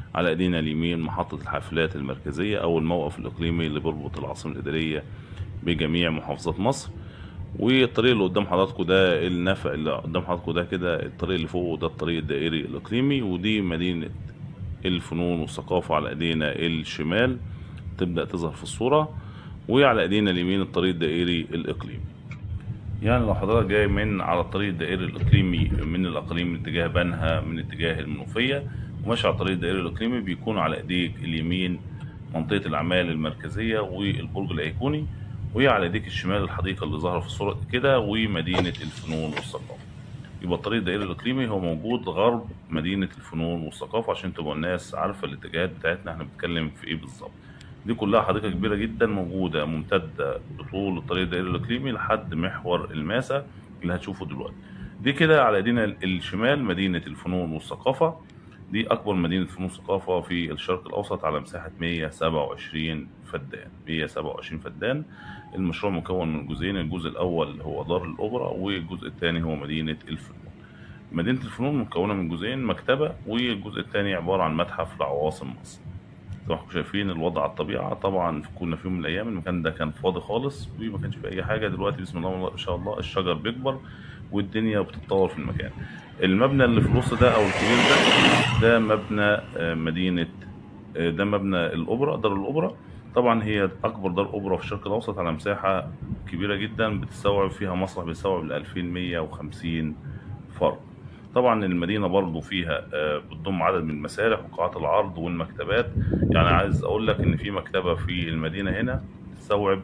على ايدينا اليمين محطة الحافلات المركزية او الموقف الاقليمي اللي بيربط العاصمة الادارية بجميع محافظات مصر والطريق اللي قدام حضراتكم ده النفق اللي قدام حضراتكم ده كده الطريق اللي فوق ده الطريق الدائري الاقليمي ودي مدينة الفنون والثقافة على ايدينا الشمال تبدأ تظهر في الصورة وعلى ايدينا اليمين الطريق الدائري الاقليمي يعني لو حضرتك جاي من على الطريق الدائري الاقليمي من الاقاليم من اتجاه بنها من اتجاه المنوفيه وماشي على الطريق الدائري الاقليمي بيكون على ايديك اليمين منطقه الاعمال المركزيه والبرج الايقوني وعلى ايديك الشمال الحديقه اللي ظاهره في الصوره كده ومدينه الفنون والثقافه يبقى الطريق الدائري الاقليمي هو موجود غرب مدينه الفنون والثقافه عشان تبقى الناس عارفه الاتجاهات بتاعتنا احنا بنتكلم في ايه بالظبط دي كلها حديقة كبيرة جدا موجودة ممتدة بطول الطريق الدائري الإقليمي لحد محور الماسة اللي هتشوفه دلوقتي دي كده على ايدينا الشمال مدينة الفنون والثقافة دي أكبر مدينة فنون وثقافة في الشرق الأوسط على مساحة 127 فدان 127 فدان المشروع مكون من جزئين الجزء الأول هو دار الأوبرا والجزء الثاني هو مدينة الفنون مدينة الفنون مكونة من جزئين مكتبة والجزء الثاني عبارة عن متحف لعواصم مصر زي ما احنا شايفين الوضع على الطبيعة طبعا كنا في يوم من الأيام المكان ده كان فاضي خالص وما كانش فيه أي حاجة دلوقتي بسم الله ما شاء الله الشجر بيكبر والدنيا بتتطور في المكان المبنى اللي في النص ده أو الكبير ده ده مبنى مدينة ده مبنى الأوبرا دار الأوبرا طبعا هي أكبر دار أوبرا في الشرق الأوسط على مساحة كبيرة جدا بتستوعب فيها مسرح بيستوعب ل 2150 فرد طبعا المدينه برضو فيها بتضم عدد من المسارح وقاعات العرض والمكتبات يعني عايز اقول لك ان في مكتبه في المدينه هنا تستوعب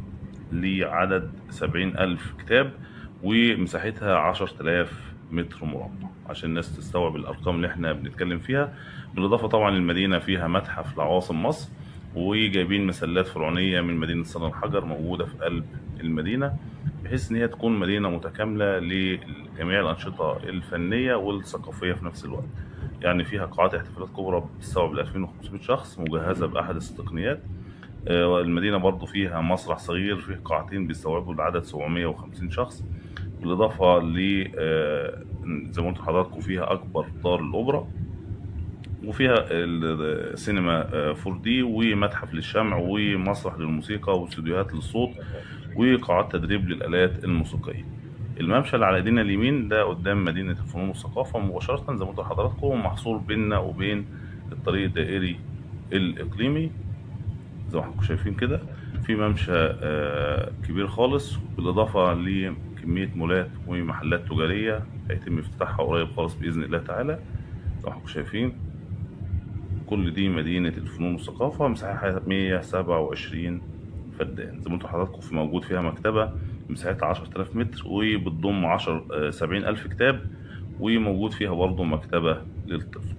لعدد سبعين ألف كتاب ومساحتها عشر تلاف متر مربع عشان الناس تستوعب الأرقام اللي احنا بنتكلم فيها بالإضافة طبعا المدينة فيها متحف لعواصم مصر وجايبين مسلات فرعونية من مدينة صنع الحجر موجودة في قلب المدينة بحيث ان هي تكون مدينه متكامله لجميع الانشطه الفنيه والثقافيه في نفس الوقت يعني فيها قاعات احتفالات كبرى بتستوعب ل 2500 شخص مجهزه باحدث التقنيات المدينه برضو فيها مسرح صغير فيه قاعتين بيستوعبوا العدد 750 شخص بالاضافه ل زي ما قلت لحضراتكم فيها اكبر دار الاوبرا وفيها السينما 4 دي ومتحف للشمع ومسرح للموسيقى واستوديوهات للصوت وقاعات تدريب للآلات الموسيقية الممشى اللي على ايدينا اليمين ده قدام مدينة الفنون والثقافة مباشرة زي ما قلت لحضراتكم محصور بيننا وبين الطريق الدائري الإقليمي زي ما حضراتكم شايفين كده في ممشى كبير خالص بالإضافة لكمية مولات ومحلات تجارية هيتم افتتاحها قريب خالص بإذن الله تعالى زي ما حضراتكم شايفين كل دي مدينة الفنون والثقافة مساحتها 127 فدان زي ما انتم حضراتكم في موجود فيها مكتبة مساحتها 10000 متر وبتضم 10 70000 كتاب وموجود فيها برضه مكتبة للطفل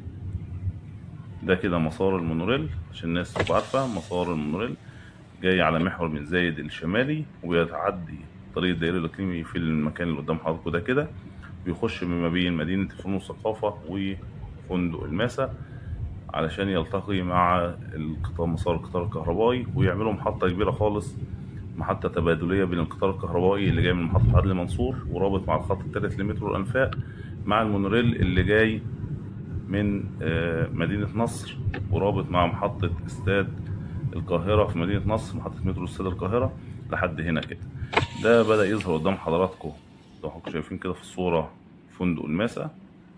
ده كده مسار المونوريل عشان الناس تبقى عارفة مسار المونوريل جاي على محور بن زايد الشمالي ويتعدي الطريق الدائري الإقليمي في المكان اللي قدام حضراتكم ده كده بيخش من ما بين مدينة الفنون والثقافة وفندق الماسة علشان يلتقي مع القطار مسار القطار الكهربائي ويعملوا محطة كبيرة خالص محطة تبادلية بين القطار الكهربائي اللي جاي من محطة عدلي منصور ورابط مع الخط الثالث لمترو الأنفاق مع المونوريل اللي جاي من مدينة نصر ورابط مع محطة استاد القاهرة في مدينة نصر محطة مترو استاد القاهرة لحد هنا كده ده بدأ يظهر قدام حضراتكم زي ما حضراتكم شايفين كده في الصورة فندق الماسة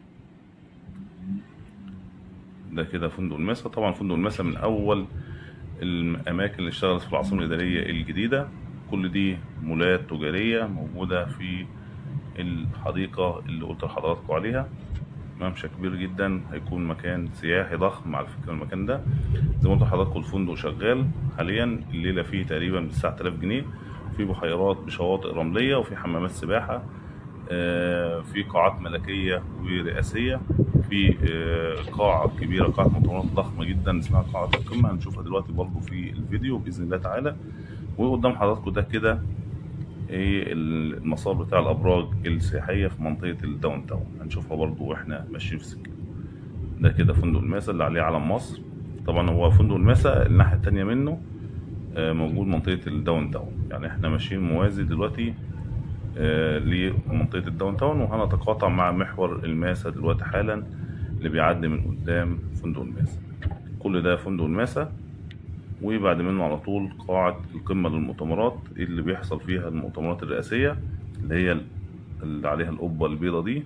ده كده فندق الماسة طبعا فندق الماسة من أول الأماكن اللي اشتغلت في العاصمة الإدارية الجديدة كل دي مولات تجارية موجودة في الحديقة اللي قلت لحضراتكم عليها ممشى كبير جدا هيكون مكان سياحي ضخم على فكرة المكان ده زي ما قلت لحضراتكم الفندق شغال حاليا الليلة فيه تقريبا ب 9000 جنيه في بحيرات بشواطئ رملية وفي حمامات سباحة في قاعات ملكية ورئاسية في قاعة كبيرة قاعة مؤتمرات ضخمة جدا اسمها قاعة القمة هنشوفها دلوقتي برضو في الفيديو بإذن الله تعالى وقدام حضراتكم ده كده ايه المسار بتاع الأبراج السياحية في منطقة الداون تاون هنشوفها برضو واحنا ماشيين في السكة ده كده فندق الماسة اللي عليه علم مصر طبعا هو فندق الماسة الناحية التانية منه موجود منطقة الداون تاون يعني احنا ماشيين موازي دلوقتي لمنطقة الداون تاون وهنتقاطع مع محور الماسة دلوقتي حالا اللي بيعدي من قدام فندق الماسة كل ده فندق الماسة وبعد منه على طول قاعة القمة للمؤتمرات اللي بيحصل فيها المؤتمرات الرئاسية اللي هي اللي عليها القبة البيضة دي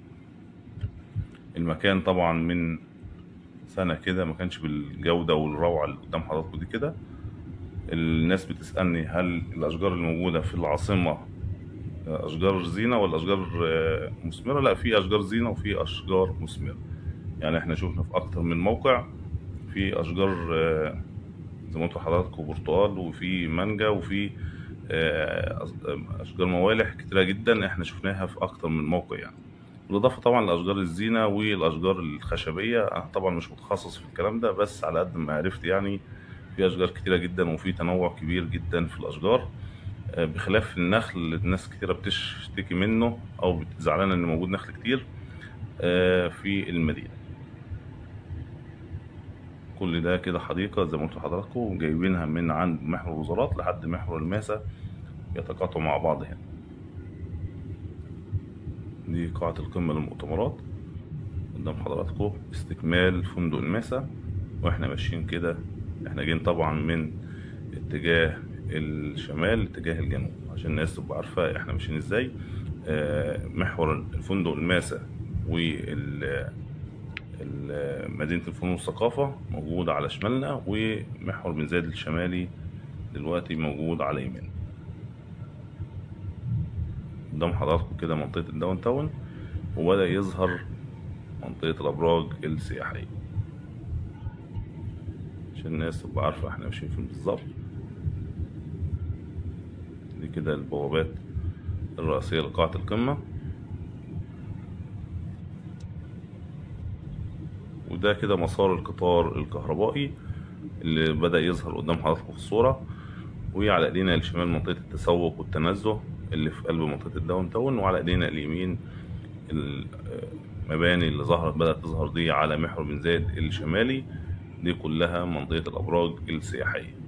المكان طبعا من سنة كده ما كانش بالجودة والروعة اللي قدام حضراتكم دي كده الناس بتسألني هل الأشجار الموجودة في العاصمة أشجار زينة ولا أشجار آه، مثمرة؟ لا في أشجار زينة وفي أشجار مثمرة يعني احنا شفنا في أكتر من موقع في أشجار آه، زي ما قلت لحضراتكم برتقال وفي مانجا وفي آه، أشجار موالح كتيرة جدا احنا شفناها في أكتر من موقع يعني بالإضافة طبعا لأشجار الزينة والأشجار الخشبية أنا طبعا مش متخصص في الكلام ده بس على قد ما عرفت يعني في أشجار كتيرة جدا وفي تنوع كبير جدا في الأشجار آه، بخلاف النخل اللي الناس كتيرة بتشتكي منه أو زعلانة إن موجود نخل كتير آه، في المدينة كل ده كده حديقة زي ما قلت لحضراتكم جايبينها من عند محور الوزارات لحد محور الماسة يتقاطعوا مع بعض هنا دي قاعة القمة للمؤتمرات قدام حضراتكم استكمال فندق الماسة واحنا ماشيين كده احنا جايين طبعا من اتجاه الشمال لاتجاه الجنوب عشان الناس تبقى عارفة احنا ماشيين ازاي آه، محور الفندق الماسة وال ال- مدينة الفنون والثقافة موجود على شمالنا ومحور بن زايد الشمالي دلوقتي موجود على يمين قدام حضراتكم كده منطقة الداون تاون وبدأ يظهر منطقة الأبراج السياحية عشان الناس تبقى عارفة احنا ماشيين فين بالظبط دي كده البوابات الرئيسية لقاعة القمة وده كده مسار القطار الكهربائي اللي بدأ يظهر قدام حضراتكم في الصورة وعلى ايدينا الشمال منطقة التسوق والتنزه اللي في قلب منطقة الداون تاون وعلى ايدينا اليمين المباني اللي ظهرت بدأت تظهر دي على محور بن زايد الشمالي دي كلها منطقة الأبراج السياحية